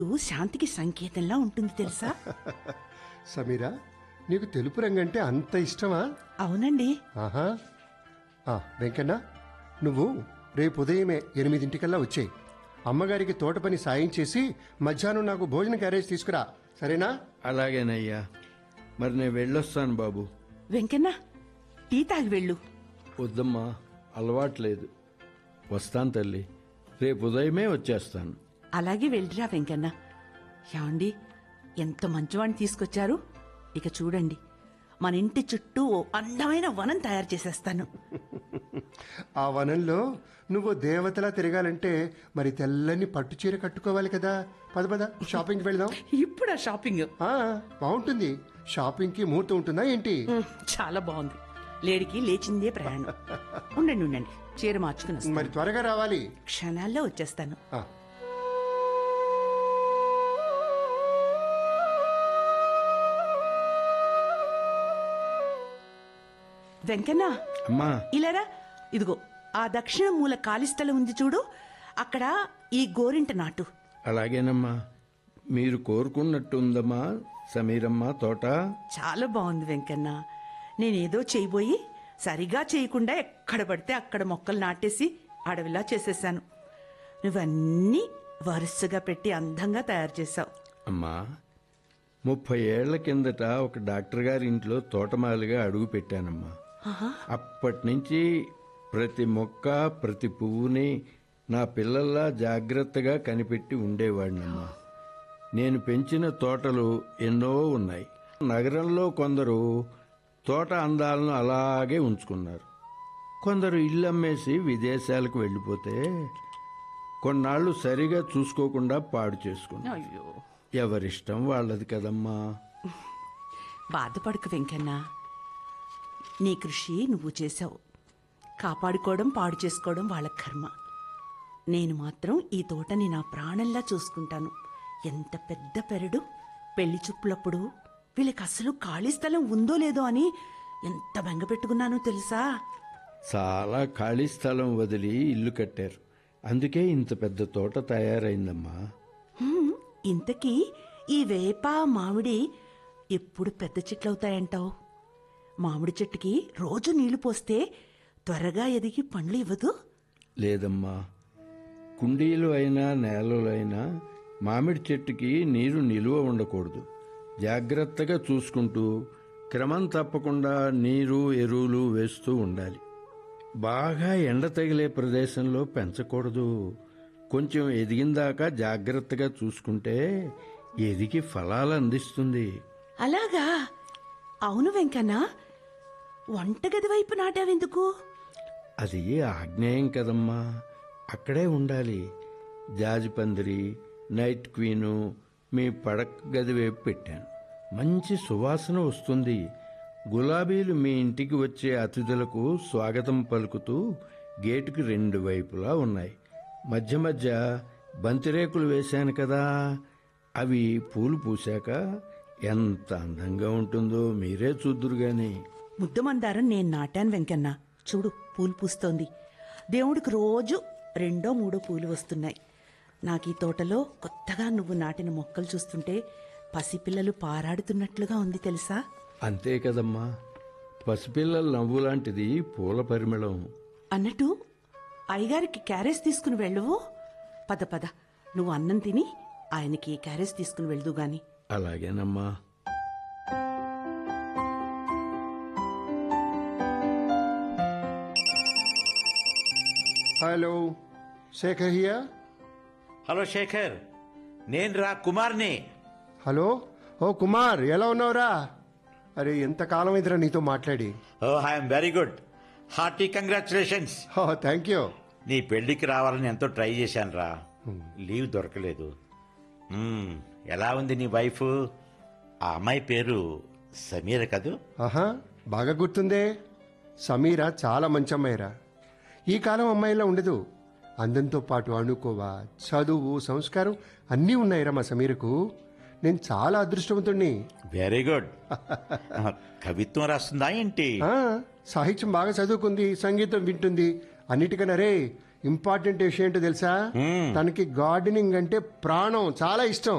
శాంతికి సంకేతంలా ఉంటుంది తెలుసా సమీరా నీకు తెలుపు రంగు అంటే అంత ఇష్టమా అవునండి ఆహా ఆ, వెంకన్న నువ్వు రేపు ఉదయమే ఎనిమిదింటికల్లా వచ్చేయి అమ్మగారికి తోట పని సాయం చేసి మధ్యాహ్నం నాకు భోజన క్యారేజ్ తీసుకురా సరేనా అలాగేనయ్యా మరి నేను వెళ్ళొస్తాను బాబు వెంకన్న టీ తాగి వెళ్ళు వద్దమ్మా అలవాట్లేదు వస్తాను తల్లి రేపు ఉదయమే వచ్చేస్తాను అలాగే వెళ్ళిరా వెంకన్న ఏమండి ఎంత మంచివాడిని తీసుకొచ్చారు ఇక చూడండి మన ఇంటి చుట్టూ ఓ అందమైన వనం తయారు చేసేస్తాను ఆ వనంలో నువ్వు దేవతలా తిరగాలంటే మరి తెల్లని పట్టు చీర కట్టుకోవాలి కదా పద పద షాపింగ్కి వెళ్దాం ఇప్పుడు ఆ షాపింగ్ ఆ, బాగుంటుంది షాపింగ్కి ముహూర్తం ఉంటుందా ఏంటి ఉమ్, చాలా బాగుంది లేడికి లేచిందే ప్రయాణం ఉండండి ఉండండి చీర మార్చుకుని వస్తాను మరి త్వరగా రావాలి క్షణాల్లో వచ్చేస్తాను ఆ, వెంకన్న అమ్మా ఇలారా ఇదిగో ఆ దక్షిణ మూల ఖాళీ స్థలం ఉంది చూడు అక్కడ ఈ గోరింట నాటు అలాగేనమ్మా మీరు కోరుకున్నట్టుందమ్మా సమీరమ్మ తోట చాలా బాగుంది వెంకన్న నేనేదో చేయబోయి సరిగా చేయకుండా ఎక్కడ పడితే అక్కడ మొక్కలు నాటేసి అడవిలా చేసేసాను నువ్వన్నీ వరుసగా పెట్టి అందంగా తయారు చేశావు అమ్మా ముప్పై ఏళ్ల కిందట ఒక డాక్టర్ గారి ఇంట్లో తోటమాలిగా అడుగు పెట్టానమ్మా అప్పటి నుంచి ప్రతి మొక్క ప్రతి పువ్వుని నా పిల్లల్లా జాగ్రత్తగా కనిపెట్టి ఉండేవాడినమ్మా నేను పెంచిన తోటలు ఎన్నో ఉన్నాయి నగరంలో కొందరు తోట అందాలను అలాగే ఉంచుకున్నారు కొందరు ఇల్లు అమ్మేసి విదేశాలకు వెళ్ళిపోతే కొన్నాళ్ళు సరిగా చూసుకోకుండా పాడు చేసుకున్నారు అయ్యో ఎవరిష్టం వాళ్ళది కదమ్మా బాధపడకు వెంకన్న నీ కృషి నువ్వు చేశావు కాపాడుకోవడం పాడు చేసుకోవడం వాళ్ళ కర్మ నేను మాత్రం ఈ తోటని నా ప్రాణంలా చూసుకుంటాను ఎంత పెద్ద పెరడు పెళ్లి చూపులప్పుడు వీళ్ళకి అసలు ఖాళీ స్థలం ఉందో లేదో అని ఎంత బెంగ పెట్టుకున్నానో తెలుసా చాలా ఖాళీ స్థలం వదిలి ఇల్లు కట్టారు అందుకే ఇంత పెద్ద తోట తయారైందమ్మా హ్మ్, ఇంతకీ ఈ వేప మామిడి ఎప్పుడు పెద్ద చెట్లవుతాయంటావు మామిడి చెట్టుకి రోజు నీళ్లు పోస్తే త్వరగా ఎదిగి పండ్లు ఇవ్వదు లేదమ్మా కుండీలు అయినా నేలలు అయినా మామిడి చెట్టుకి నీరు నిలువ ఉండకూడదు జాగ్రత్తగా చూసుకుంటూ క్రమం తప్పకుండా నీరు ఎరువులు వేస్తూ ఉండాలి బాగా ఎండ తగిలే ప్రదేశంలో పెంచకూడదు కొంచెం ఎదిగిందాకా జాగ్రత్తగా చూసుకుంటే ఎదిగి ఫలాలు అందిస్తుంది అలాగా అవును వెంకన్న వంటగది వైపు నాటావెందుకు అది ఆగ్నేయం కదమ్మా అక్కడే ఉండాలి జాజిపందిరి నైట్ క్వీను మీ పడక గది వైపు పెట్టాను మంచి సువాసన వస్తుంది గులాబీలు మీ ఇంటికి వచ్చే అతిథులకు స్వాగతం పలుకుతూ గేటుకి రెండు వైపులా ఉన్నాయి మధ్య మధ్య బంతిరేకులు వేశాను కదా అవి పూలు పూశాక ఎంత అందంగా ఉంటుందో మీరే చూద్దురు గాని ముద్దమందారం నేను నాటాను వెంకన్న చూడు పూలు పూస్తోంది దేవుడికి రోజు రెండో మూడో పూలు వస్తున్నాయి నాకు ఈ తోటలో కొత్తగా నువ్వు నాటిన మొక్కలు చూస్తుంటే పసిపిల్లలు పారాడుతున్నట్లుగా ఉంది తెలుసా అంతే కదమ్మా పసిపిల్లల నవ్వు లాంటిది పూల పరిమళం అన్నట్టు అయ్యగారికి క్యారేజ్ తీసుకుని వెళ్ళవు పద పద నువ్వు అన్నం తిని ఆయనకి క్యారేజ్ తీసుకుని వెళ్దు గాని అలాగేనమ్మా హలో శేఖర్ హియా హలో శేఖర్ నేను రా కుమార్ని హలో ఓ కుమార్ ఎలా ఉన్నావురా అరే ఎంత కాలం అయిందిరా నీతో మాట్లాడి oh I'm very good hearty congratulations oh thank you నీ పెళ్లికి రావాలని ఎంతో ట్రై చేశాను రా లీవ్ దొరకలేదు మ్మ్, ఎలా ఉంది నీ వైఫ్ ఆ అమ్మాయి పేరు సమీర కదూ ఆహా బాగా గుర్తుందే సమీర చాలా మంచి అమ్మాయిరా ఈ కాలం అమ్మాయిలా ఉండదు అందంతో పాటు అణుకోవ చదువు సంస్కారం అన్నీ ఉన్నాయిరా మా సమీరకు నేను చాలా అదృష్టవంతుణ్ణి వెరీ గుడ్ కవిత్వం రాస్తుందా ఏంటి ఆ, సాహిత్యం బాగా చదువుకుంది సంగీతం వింటుంది అన్నిటికన్నా రే ఇంపార్టెంట్ విషయం ఏంటో తెలుసా మ్మ్. తనకి గార్డెనింగ్ అంటే ప్రాణం చాలా ఇష్టం